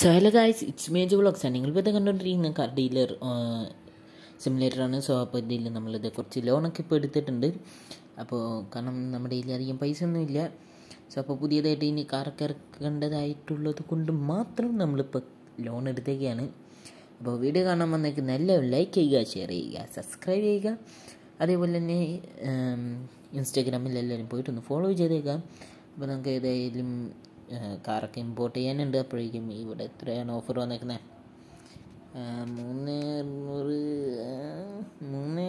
so hello guys it's മേജ് vlogs ആണ് നിങ്ങളിപ്പോൾ ഇത് കണ്ടുകൊണ്ടിരിക്കുന്ന കാർ ഡീലർ സിമുലേറ്ററാണ് സോ അപ്പോൾ ഇതിൽ നമ്മളിത് കുറച്ച് ലോണൊക്കെ ഇപ്പോൾ എടുത്തിട്ടുണ്ട് അപ്പോൾ കാരണം നമ്മുടെ കയ്യിൽ അധികം പൈസ ഒന്നുമില്ല സോ അപ്പോൾ പുതിയതായിട്ട് ഇനി കാറൊക്കെ ഇറക്കേണ്ടതായിട്ടുള്ളത് കൊണ്ട് മാത്രം നമ്മളിപ്പോൾ ലോൺ എടുത്തേക്കാണ് അപ്പോൾ വീഡിയോ കാണാൻ വന്നേക്ക് നല്ല ലൈക്ക് ചെയ്യുക ഷെയർ ചെയ്യുക സബ്സ്ക്രൈബ് ചെയ്യുക അതേപോലെ തന്നെ ഇൻസ്റ്റാഗ്രാമിൽ എല്ലാവരും പോയിട്ടൊന്ന് ഫോളോ ചെയ്തേക്കാം അപ്പോൾ നമുക്ക് ഏതായാലും കാറൊക്കെ ഇമ്പോർട്ട് ചെയ്യാനുണ്ട് അപ്പോഴേക്കും ഇവിടെ എത്രയാണ് ഓഫർ വന്നേക്കുന്നത് മൂന്ന് എണ്ണൂറ് മൂന്ന്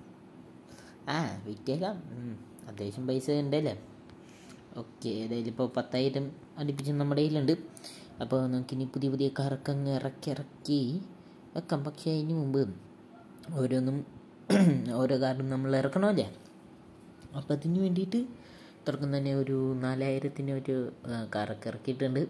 ആ വിറ്റേക്കാം അത്യാവശ്യം പൈസ ഉണ്ടല്ലേ ഓക്കെ ഏതായാലും ഇപ്പോൾ പത്തായിരം അടുപ്പിച്ച് നമ്മുടെ കയ്യിലുണ്ട് അപ്പോൾ നമുക്കിനി പുതിയ പുതിയ കാറൊക്കെ അങ്ങ് ഇറക്കി ഇറക്കി വെക്കാം പക്ഷേ അതിന് മുമ്പ് ഓരോന്നും ഓരോ കാറും നമ്മൾ ഇറക്കണമല്ലേ അപ്പോൾ അതിന് വേണ്ടിയിട്ട് ഇത്രക്കും തന്നെ ഒരു നാലായിരത്തിന് ഒരു കാറൊക്കെ ഇറക്കിയിട്ടുണ്ട്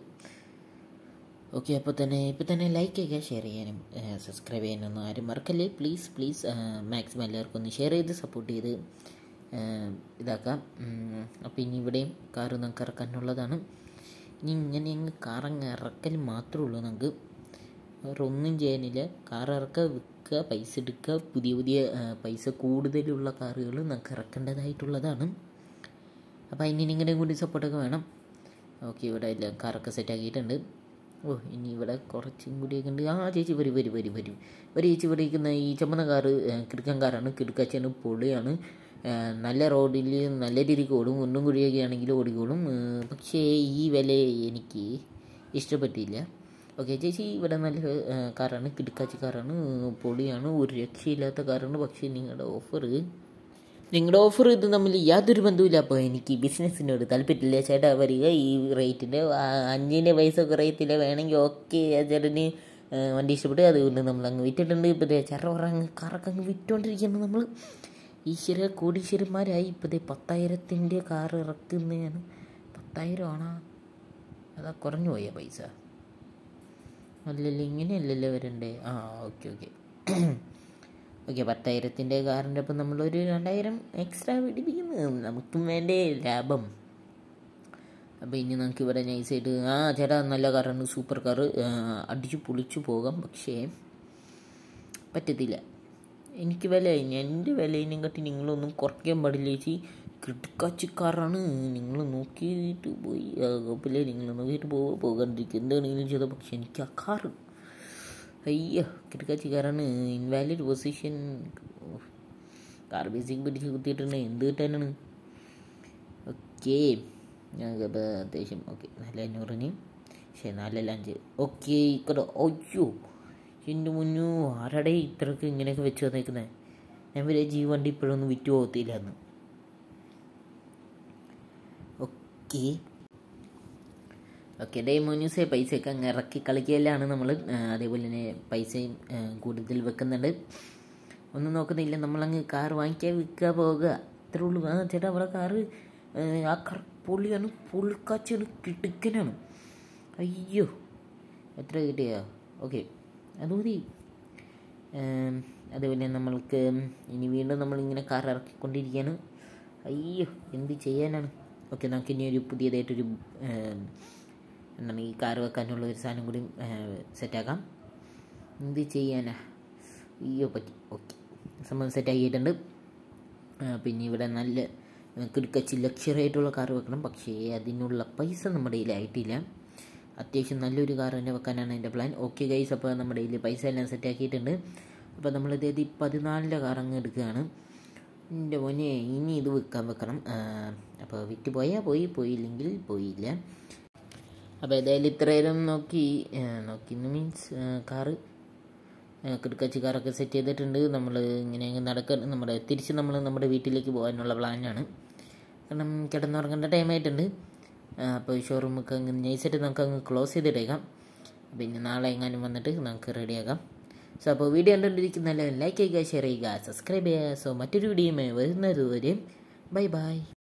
ഓക്കെ അപ്പോൾ തന്നെ ഇപ്പോൾ തന്നെ ലൈക്ക് ചെയ്യുക ഷെയർ ചെയ്യാനും സബ്സ്ക്രൈബ് ചെയ്യാനൊന്നും ആരും മറക്കല്ലേ പ്ലീസ് പ്ലീസ് മാക്സിമം എല്ലാവർക്കും ഒന്ന് ഷെയർ ചെയ്ത് സപ്പോർട്ട് ചെയ്ത് ഇതാക്കാം അപ്പോൾ ഇനി ഇവിടെയും കാറ് നമുക്ക് ഇറക്കാനുള്ളതാണ് ഇനി ഇങ്ങനെ അങ്ങ് കാറങ്ങ് ഇറക്കൽ മാത്രമേ ഉള്ളൂ നമുക്ക് വേറെ ഒന്നും ചെയ്യാനില്ല കാർ ഇറക്കുക വിൽക്കുക പൈസ എടുക്കുക പുതിയ പുതിയ പൈസ കൂടുതലുള്ള കാറുകൾ നമുക്ക് ഇറക്കേണ്ടതായിട്ടുള്ളതാണ് അപ്പോൾ അതിന് നിങ്ങളുടെയും കൂടി സപ്പോർട്ടൊക്കെ വേണം ഓക്കെ ഇവിടെ എല്ലാം കാറൊക്കെ സെറ്റാക്കിയിട്ടുണ്ട് ഓ ഇനി ഇവിടെ കുറച്ചും കൂടിയൊക്കെ ഉണ്ട് ആ ചേച്ചി വരും വരും വരും വരും ഒരു ചേച്ചി ഇവിടെ ഇരിക്കുന്ന ഈ ചുമന്ന കാറ് കിടുക്കൻ കാറാണ് കിടുക്കച്ചാണ് പൊളിയാണ് നല്ല റോഡിൽ നല്ല രീതിക്ക് ഓടും ഒന്നും കൂടിയൊക്കെ ആണെങ്കിൽ ഓടിക്കോളും പക്ഷേ ഈ വില എനിക്ക് ഇഷ്ടപ്പെട്ടില്ല ഓക്കെ ചേച്ചി ഇവിടെ നല്ല കാറാണ് കിടുക്കാച്ചി കാറാണ് പൊളിയാണ് ഒരു രക്ഷയില്ലാത്ത കാറാണ് പക്ഷേ നിങ്ങളുടെ ഓഫർ നിങ്ങളുടെ ഓഫർ ഇത് തമ്മിൽ യാതൊരു ബന്ധവുമില്ല അപ്പോൾ എനിക്ക് ബിസിനസ്സിനോട് താല്പര്യമില്ല ചേട്ടാ വരിക ഈ റേറ്റിൻ്റെ അഞ്ചിൻ്റെ പൈസ കുറയത്തില്ല വേണമെങ്കിൽ ഓക്കെ ആ ചേട്ടന് വണ്ടി ഇഷ്ടപ്പെട്ട് അതുകൊണ്ട് നമ്മൾ അങ്ങ് വിറ്റിട്ടുണ്ട് ഇപ്പോഴത്തെ ചെറ അങ്ങ് കാറൊക്കെ അങ്ങ് വിറ്റുകൊണ്ടിരിക്കുകയാണ് നമ്മൾ ഈശ്വര കോടീശ്വരന്മാരായി ഇപ്പോഴത്തെ പത്തായിരത്തിൻ്റെ കാർ ഇറക്കുന്നതാണ് പത്തായിരമാണോ അതാ കുറഞ്ഞു പോയ പൈസ അല്ലല്ലോ ഇങ്ങനെയല്ലല്ലോ വരണ്ടേ ആ ഓക്കെ ഓക്കെ ഓക്കെ പത്തായിരത്തിൻ്റെ കാറിൻ്റെ ഒപ്പം നമ്മളൊരു രണ്ടായിരം എക്സ്ട്രാ പിടിപ്പിക്കുന്നു നമുക്കും വേണ്ടേ ലാഭം അപ്പോൾ ഇനി നമുക്ക് ഇവിടെ നൈസായിട്ട് ആ ചേട്ടാ നല്ല കാറാണ് സൂപ്പർ കാറ് അടിച്ചു പൊളിച്ചു പോകാം പക്ഷേ പറ്റത്തില്ല എനിക്ക് വില എൻ്റെ വിലയിനും കാട്ടി നിങ്ങളൊന്നും കുറയ്ക്കാൻ പാടില്ല ചേച്ചി കിടക്കാച്ചി കാറാണ് നിങ്ങൾ നോക്കിയിട്ട് പോയി കുഴപ്പമില്ല നിങ്ങൾ നോക്കിയിട്ട് പോവുക പോകാണ്ടിരിക്കുക എന്താണെങ്കിലും ചെയ്തോ പക്ഷെ എനിക്ക് ആ കാറ് അയ്യോ കിടക്കാച്ചിക്കാരാണ് ഇൻവാലിഡ് പൊസിഷൻ കാർ ബേസിക് പിടിച്ച് കുത്തിയിട്ടുണ്ട് എന്ത് കിട്ടാനാണ് ഓക്കെ ഞങ്ങൾക്ക് അത്യാവശ്യം ഓക്കെ നല്ല അഞ്ഞൂറിന് പക്ഷേ നാലല്ല അഞ്ച് ഓക്കെ ഇക്കടോ അയ്യോ എൻ്റെ മുന്നു ആരുടെ ഇത്രക്ക് ഇങ്ങനെയൊക്കെ വെച്ച് വന്നേക്കുന്നത് ഞാൻ വരെ ജീ വണ്ടി ഇപ്പോഴൊന്നും വിറ്റ് പോകത്തില്ല എന്ന് ഓക്കെ ഓക്കെ ഡേ മോന്യൂസേ പൈസയൊക്കെ അങ്ങ് ഇറക്കി കളിക്കുകയില്ലാണ് നമ്മൾ അതേപോലെ തന്നെ പൈസയും കൂടുതൽ വെക്കുന്നുണ്ട് ഒന്നും നോക്കുന്നില്ല നമ്മളങ്ങ് കാർ വാങ്ങിക്കാൻ വിൽക്കുക പോകുക അത്രേ ഉള്ളൂ ആ ചേട്ടാ അവിടെ കാറ് ആ കാർ പൊളിയാണ് പൊളിക്കാച്ചാണ് കിടുക്കനാണ് അയ്യോ എത്ര കിട്ടിയോ ഓക്കെ അത് മതി അതേപോലെ നമ്മൾക്ക് ഇനി വീണ്ടും നമ്മളിങ്ങനെ കാർ ഇറക്കിക്കൊണ്ടിരിക്കുകയാണ് അയ്യോ എന്ത് ചെയ്യാനാണ് ഓക്കെ നമുക്ക് ഇനി ഒരു പുതിയതായിട്ടൊരു എന്താണ് ഈ കാർ വെക്കാനുള്ള ഒരു സാധനം കൂടി സെറ്റാക്കാം എന്ത് ചെയ്യാനാ അയ്യോ പറ്റി ഓക്കെ സംഭവം സെറ്റാക്കിയിട്ടുണ്ട് പിന്നെ ഇവിടെ നല്ല കിടക്കച്ച് ലക്ഷറി ആയിട്ടുള്ള കാർ വെക്കണം പക്ഷേ അതിനുള്ള പൈസ നമ്മുടെ കയ്യിലായിട്ടില്ല അത്യാവശ്യം നല്ലൊരു കാർ തന്നെ വെക്കാനാണ് എൻ്റെ പ്ലാൻ ഓക്കെ ഗൈസ് അപ്പോൾ നമ്മുടെ കയ്യിൽ പൈസ എല്ലാം സെറ്റാക്കിയിട്ടുണ്ട് അപ്പോൾ നമ്മൾ ഇതേത് പതിനാലിൻ്റെ കാർ അങ്ങ് എടുക്കുകയാണ് എൻ്റെ മോനെ ഇനി ഇത് വിൽക്കാൻ വെക്കണം അപ്പോൾ വിറ്റ് പോയാൽ പോയി പോയില്ലെങ്കിൽ പോയില്ല അപ്പോൾ ഏതായാലും ഇത്രയേരം നോക്കി നോക്കി മീൻസ് കാറ് കിടക്കച്ചി കാറൊക്കെ സെറ്റ് ചെയ്തിട്ടുണ്ട് നമ്മൾ ഇങ്ങനെ നടക്കാൻ നമ്മുടെ തിരിച്ച് നമ്മൾ നമ്മുടെ വീട്ടിലേക്ക് പോകാനുള്ള പ്ലാനാണ് കാരണം കിടന്നുറങ്ങേണ്ട ടൈമായിട്ടുണ്ട് അപ്പോൾ ഷോറൂമൊക്കെ അങ്ങ് നൈസായിട്ട് നമുക്ക് അങ്ങ് ക്ലോസ് ചെയ്തിട്ടേക്കാം പിന്നെ നാളെ എങ്ങാനും വന്നിട്ട് നമുക്ക് റെഡിയാക്കാം സോ അപ്പോൾ വീഡിയോ കണ്ടുകൊണ്ടിരിക്കുന്ന ലൈക്ക് ചെയ്യുക ഷെയർ ചെയ്യുക സബ്സ്ക്രൈബ് ചെയ്യുക സോ മറ്റൊരു വീഡിയോയുമായി വരുന്നത് വരെ ബൈ ബൈ